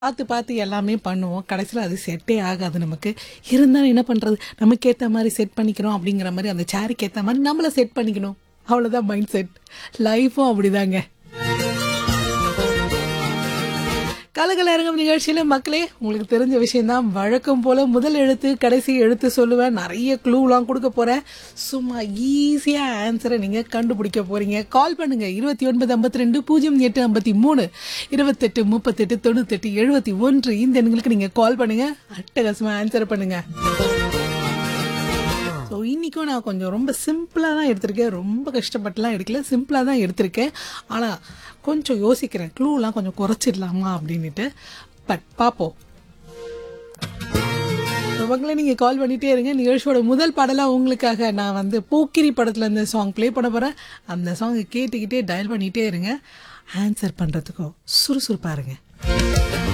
பார்த்து பார்த்து எல்லாமே பண்ணுவோம் கடைசியில் அது செட்டே ஆகாது நமக்கு இருந்தாலும் என்ன பண்ணுறது நமக்கு ஏற்ற மாதிரி செட் பண்ணிக்கிறோம் அப்படிங்கிற மாதிரி அந்த சேருக்கு ஏற்ற மாதிரி நம்மளை செட் பண்ணிக்கணும் அவ்வளோதான் மைண்ட் செட் லைஃப்பும் அப்படிதாங்க கலகல அரங்கம் நிகழ்ச்சியில் மக்களே உங்களுக்கு தெரிஞ்ச விஷயம்தான் வழக்கம் போல முதல் எழுத்து கடைசி எழுத்து சொல்லுவேன் நிறைய க்ளூலாம் கொடுக்க போறேன் சும்மா ஈஸியாக ஆன்சரை நீங்கள் கண்டுபிடிக்க போறீங்க கால் பண்ணுங்க இருபத்தி ஒன்பது ஐம்பத்தி ரெண்டு பூஜ்ஜியம் எட்டு ஐம்பத்தி மூணு இருபத்தெட்டு முப்பத்தெட்டு தொண்ணூத்தெட்டு எழுபத்தி ஒன்று இந்த எண்களுக்கு நீங்கள் கால் பண்ணுங்க அட்டகாசமாக ஆன்சர் பண்ணுங்க ஸோ இன்றைக்கும் நான் கொஞ்சம் ரொம்ப சிம்பிளாக தான் எடுத்திருக்கேன் ரொம்ப கஷ்டப்பட்டுலாம் எடுக்கல சிம்பிளாக தான் எடுத்திருக்கேன் ஆனால் கொஞ்சம் யோசிக்கிறேன் க்ளூலாம் கொஞ்சம் குறைச்சிடலாமா அப்படின்ட்டு பட் பார்ப்போம் இவங்களே நீங்கள் கால் பண்ணிகிட்டே இருங்க நிகழ்ச்சியோட முதல் பாடலாக உங்களுக்காக நான் வந்து போக்கிரி படத்தில் இந்த சாங் ப்ளே பண்ண போகிறேன் அந்த சாங்கை கேட்டுக்கிட்டே டயல் பண்ணிகிட்டே இருங்க ஆன்சர் பண்ணுறதுக்கும் சுறுசுறுப்பாக இருங்க